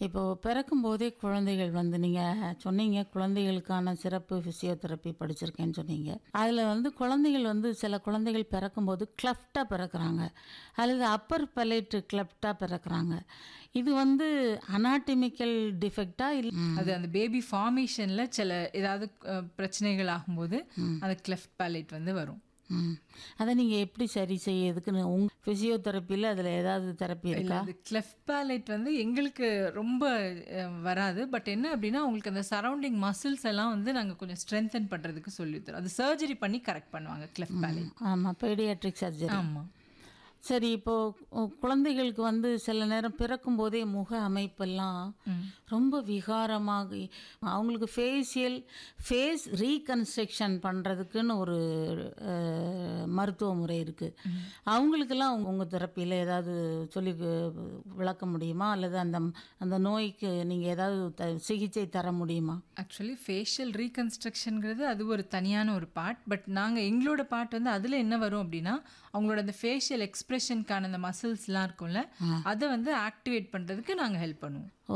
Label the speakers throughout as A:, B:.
A: இப்போது பிறக்கும் போதே குழந்தைகள் வந்து நீங்கள் சொன்னீங்க குழந்தைகளுக்கான சிறப்பு ஃபிசியோதெரப்பி படிச்சிருக்கேன்னு சொன்னீங்க அதில் வந்து குழந்தைகள் வந்து சில குழந்தைகள் பிறக்கும்போது கிளஃப்டாக பிறக்கிறாங்க அல்லது அப்பர் பலேட்டு கிளஃப்டாக பிறக்கிறாங்க இது வந்து அனாட்டமிக்கல் டிஃபெக்டா இல்லை
B: அது அந்த பேபி ஃபார்மேஷன்ல சில ஏதாவது அஹ், பிரச்சனைகள் ஆகும்போது அந்த கிளெஃப்ட் பேலட் வந்து வரும்
A: ம் அதை நீங்கள் எப்படி சரி செய்யறதுக்குன்னு உங் ஃபிசியோதெரப்பியில் அதில் ஏதாவது தெரப்பி
B: இல்ல
A: இருக்கா
B: அது கிளெஃப்ட் பேலட் வந்து எங்களுக்கு ரொம்ப அஹ், வராது பட் என்ன அப்படின்னா உங்களுக்கு அந்த சரௌண்டிங் மசில்ஸ் எல்லாம் வந்து நாங்க கொஞ்சம் ஸ்ட்ரென்தன் பண்றதுக்கு சொல்லி தரோம் அது சர்ஜரி பண்ணி கரெக்ட் பண்ணுவாங்க கிளெஃப்ட் பேலட்
A: ஆமாம் பீடியாட்ரிக் சர்ஜரி
B: ஆமா
A: சரி இப்போது குழந்தைகளுக்கு வந்து சில நேரம் பிறக்கும் போதே முக அமைப்பெல்லாம் ரொம்ப விகாரமாக அவங்களுக்கு ஃபேஷியல் ஃபேஸ் ரீகன்ஸ்ட்ரக்ஷன் பண்ணுறதுக்குன்னு ஒரு அஹ், மருத்துவ முறை இருக்குது அவங்களுக்கெல்லாம் உங்க உங்கள் தெரப்பியில் ஏதாவது சொல்லி கு- விளக்க முடியுமா அல்லது அந்த அந்த நோய்க்கு நீங்கள் ஏதாவது த சிகிச்சை தர முடியுமா
B: ஆக்சுவலி ஃபேஷியல் ரீகன்ஸ்ட்ரக்ஷனுங்கிறது அது ஒரு தனியான ஒரு பார்ட் பட் நாங்கள் எங்களோட பார்ட் வந்து அதில் என்ன வரும் அப்படின்னா அவங்களோட அந்த ஃபேஷியல் எக்ஸ்பிரஷனுக்கான அந்த மசில்ஸ்லாம் இருக்கும்ல அதை வந்து ஆக்டிவேட் பண்ணுறதுக்கு நாங்கள் ஹெல்ப் பண்ணுவோம்
A: ஓ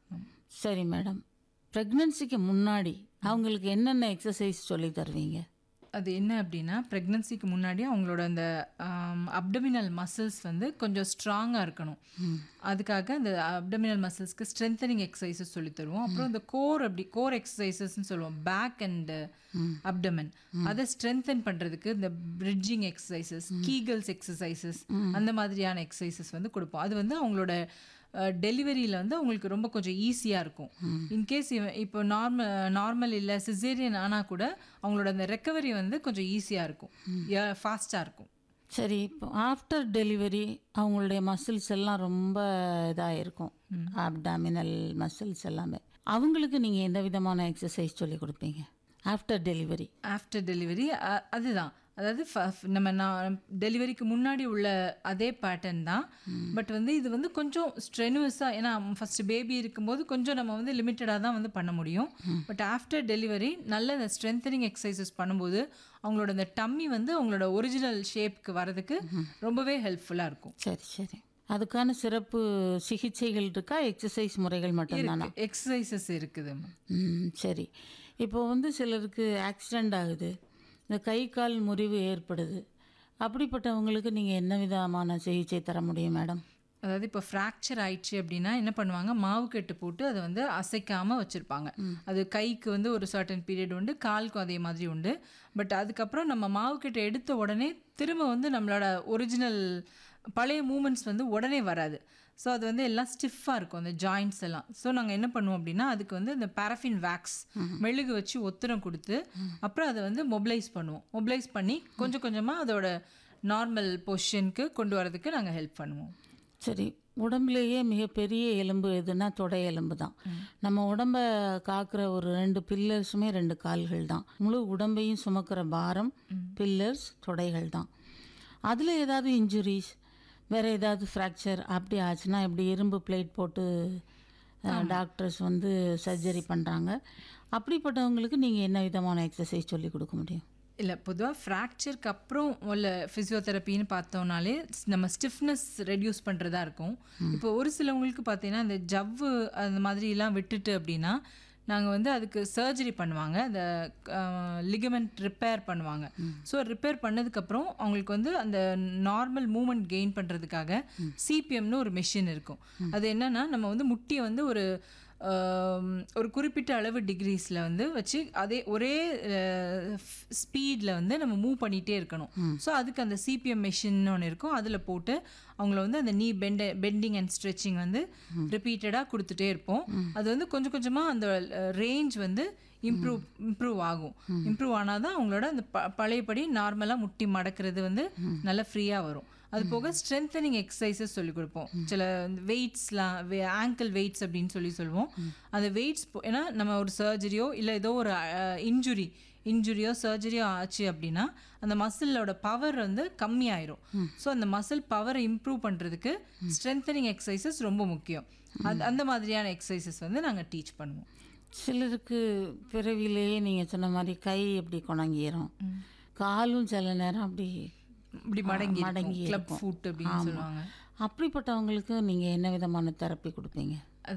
A: சரி மேடம் ப்ரெக்னன்சிக்கு முன்னாடி அவங்களுக்கு என்னென்ன எக்ஸசைஸ் சொல்லி தருவீங்க
B: அது என்ன அப்படின்னா ப்ரெக்னன்சிக்கு முன்னாடி அவங்களோட அந்த அப்டமினல் மசில்ஸ் வந்து கொஞ்சம் ஸ்ட்ராங்காக இருக்கணும் அதுக்காக அந்த அப்டமினல் மசில்ஸ்க்கு ஸ்ட்ரென்தனிங் எக்ஸசைசஸ் சொல்லி தருவோம் அப்புறம் இந்த கோர் அப்படி கோர் எக்ஸசைசஸ்ன்னு சொல்லுவோம் பேக் அண்ட் அப்டமன் அதை ஸ்ட்ரென்தன் பண்ணுறதுக்கு இந்த பிரிட்ஜிங் எக்ஸசைசஸ் கீகல்ஸ் எக்ஸசைசஸ் அந்த மாதிரியான எக்ஸசைசஸ் வந்து கொடுப்போம் அது வந்து அவங்களோட டெலிவரியில் வந்து அவங்களுக்கு ரொம்ப கொஞ்சம் ஈஸியாக இருக்கும் இன்கேஸ் இப்போ நார்மல் நார்மல் இல்லை சிசேரியன் ஆனால் கூட அவங்களோட அந்த ரெக்கவரி வந்து கொஞ்சம் ஈஸியாக இருக்கும் ஃபாஸ்ட்டாக இருக்கும்
A: சரி இப்போ ஆஃப்டர் டெலிவரி அவங்களுடைய மசில்ஸ் எல்லாம் ரொம்ப இதாக இருக்கும் அப்டாமினல் மசில்ஸ் எல்லாமே அவங்களுக்கு நீங்கள் எந்த விதமான எக்ஸசைஸ் சொல்லி கொடுப்பீங்க ஆஃப்டர் டெலிவரி
B: ஆஃப்டர் டெலிவரி அதுதான் அதாவது ஃப- நம்ம நான் டெலிவரிக்கு முன்னாடி உள்ள அதே பேட்டர்ன் தான் பட் வந்து இது வந்து கொஞ்சம் ஸ்ட்ரெனுவஸாக ஏன்னா ஃபர்ஸ்ட் பேபி இருக்கும்போது கொஞ்சம் நம்ம வந்து லிமிட்டடாக தான் வந்து பண்ண முடியும் பட் ஆஃப்டர் டெலிவரி நல்ல இந்த ஸ்ட்ரென்தனிங் எக்ஸசைசஸ் பண்ணும்போது அவங்களோட இந்த டம்மி வந்து அவங்களோட ஒரிஜினல் ஷேப்க்கு வரதுக்கு ரொம்பவே ஹெல்ப்ஃபுல்லாக இருக்கும்
A: சரி சரி அதுக்கான சிறப்பு சிகிச்சைகள் இருக்கா எக்ஸசைஸ் முறைகள் மட்டும்தானா
B: எக்ஸசைசஸ் இருக்குது
A: ம் சரி இப்போ வந்து சிலருக்கு ஆக்சிடெண்ட் ஆகுது இந்த கை கால் முறிவு ஏற்படுது அப்படிப்பட்டவங்களுக்கு நீங்கள் என்ன விதமான சிகிச்சை தர முடியும் மேடம்
B: அதாவது இப்போ ஃப்ராக்சர் ஆயிடுச்சு அப்படின்னா என்ன பண்ணுவாங்க மாவு கட்டு போட்டு அதை வந்து அசைக்காம வச்சிருப்பாங்க அது கைக்கு வந்து ஒரு சர்டன் பீரியட் உண்டு காலுக்கும் அதே மாதிரி உண்டு பட் அதுக்கப்புறம் நம்ம மாவு கட்டு எடுத்த உடனே திரும்ப வந்து நம்மளோட ஒரிஜினல் பழைய மூமெண்ட்ஸ் வந்து உடனே வராது ஸோ அது வந்து எல்லாம் ஸ்டிஃபாக இருக்கும் அந்த ஜாயிண்ட்ஸ் எல்லாம் ஸோ நாங்கள் என்ன பண்ணுவோம் அப்படின்னா அதுக்கு வந்து இந்த பாரஃபின் வேக்ஸ் மெழுகு வச்சு ஒத்தரம் கொடுத்து அப்புறம் அதை வந்து மொபிலைஸ் பண்ணுவோம் மொபிலைஸ் பண்ணி கொஞ்சம் கொஞ்சமாக அதோட நார்மல் பொசிஷனுக்கு கொண்டு வரதுக்கு நாங்கள் ஹெல்ப் பண்ணுவோம்
A: சரி உடம்புலேயே மிகப்பெரிய எலும்பு எதுனா தொடை எலும்பு தான் நம்ம உடம்ப காக்கிற ஒரு ரெண்டு பில்லர்ஸுமே ரெண்டு கால்கள் தான் முழு உடம்பையும் சுமக்கிற பாரம் பில்லர்ஸ் தொடைகள் தான் அதில் ஏதாவது இன்ஜுரிஸ் வேறு ஏதாவது ஃப்ராக்சர் அப்படி ஆச்சுன்னா இப்படி இரும்பு பிளேட் போட்டு டாக்டர்ஸ் வந்து சர்ஜரி பண்ணுறாங்க அப்படிப்பட்டவங்களுக்கு நீங்கள் என்ன விதமான எக்ஸசைஸ் சொல்லி கொடுக்க முடியும்
B: இல்லை பொதுவாக ஃப்ராக்சருக்கு அப்புறம் உள்ள ஃபிசியோதெரப்பின்னு பார்த்தோம்னாலே நம்ம ஸ்டிஃப்னஸ் ரெடியூஸ் பண்ணுறதா இருக்கும் இப்போ ஒரு சிலவங்களுக்கு பார்த்தீங்கன்னா இந்த ஜவ்வு அந்த மாதிரிலாம் விட்டுட்டு அப்படின்னா நாங்கள் வந்து அதுக்கு சர்ஜரி பண்ணுவாங்க அந்த லிகமெண்ட் ரிப்பேர் பண்ணுவாங்க ஸோ ரிப்பேர் பண்ணதுக்கப்புறம் அவங்களுக்கு வந்து அந்த நார்மல் மூமெண்ட் கெயின் பண்ணுறதுக்காக சிபிஎம்னு ஒரு மிஷின் இருக்கும் அது என்னன்னா நம்ம வந்து முட்டியை வந்து ஒரு ஆம், ஒரு குறிப்பிட்ட அளவு டிகிரிஸில் வந்து வச்சு அதே ஒரே ஸ்பீடில் வந்து நம்ம மூவ் பண்ணிகிட்டே இருக்கணும் ஸோ அதுக்கு அந்த சிபிஎம் மெஷின் ஒன்று இருக்கும் அதில் போட்டு அவங்கள வந்து அந்த நீ பெண்ட பெண்டிங் அண்ட் ஸ்ட்ரெச்சிங் வந்து ரிப்பீட்டடாக கொடுத்துட்டே இருப்போம் அது வந்து கொஞ்சம் கொஞ்சமாக அந்த ரேஞ்ச் வந்து இம்ப்ரூவ் இம்ப்ரூவ் ஆகும் இம்ப்ரூவ் ஆனால் தான் அவங்களோட அந்த ப பழையபடி நார்மலாக முட்டி மடக்கிறது வந்து நல்லா ஃப்ரீயாக வரும் அது போக ஸ்ட்ரென்தனிங் எக்ஸசைசஸ் சொல்லி கொடுப்போம் சில வெயிட்ஸ்லாம் ஆங்கிள் வெயிட்ஸ் அப்படின்னு சொல்லி சொல்லுவோம் அந்த வெயிட்ஸ் ஏன்னா நம்ம ஒரு சர்ஜரியோ இல்லை ஏதோ ஒரு இன்ஜுரி இன்ஜுரியோ சர்ஜரியோ ஆச்சு அப்படின்னா அந்த மசிலோட பவர் வந்து கம்மியாயிரும் ஸோ அந்த மசில் பவரை இம்ப்ரூவ் பண்ணுறதுக்கு ஸ்ட்ரென்தனிங் எக்ஸசைசஸ் ரொம்ப முக்கியம் அது அந்த மாதிரியான எக்ஸசைசஸ் வந்து நாங்கள் டீச் பண்ணுவோம்
A: சிலருக்கு பிறவிலேயே நீங்கள் சொன்ன மாதிரி கை இப்படி குணங்கிரும் காலும் சில நேரம் அப்படி
B: இப்படி மடங்கி
A: மடங்கி
B: கிளப்
A: இருக்கும்.
B: ஃபுட் அப்படின்னு
A: ஆமா.
B: சொல்லுவாங்க
A: அப்படிப்பட்டவங்களுக்கு நீங்கள் என்ன விதமான தெரப்பி கொடுப்பீங்க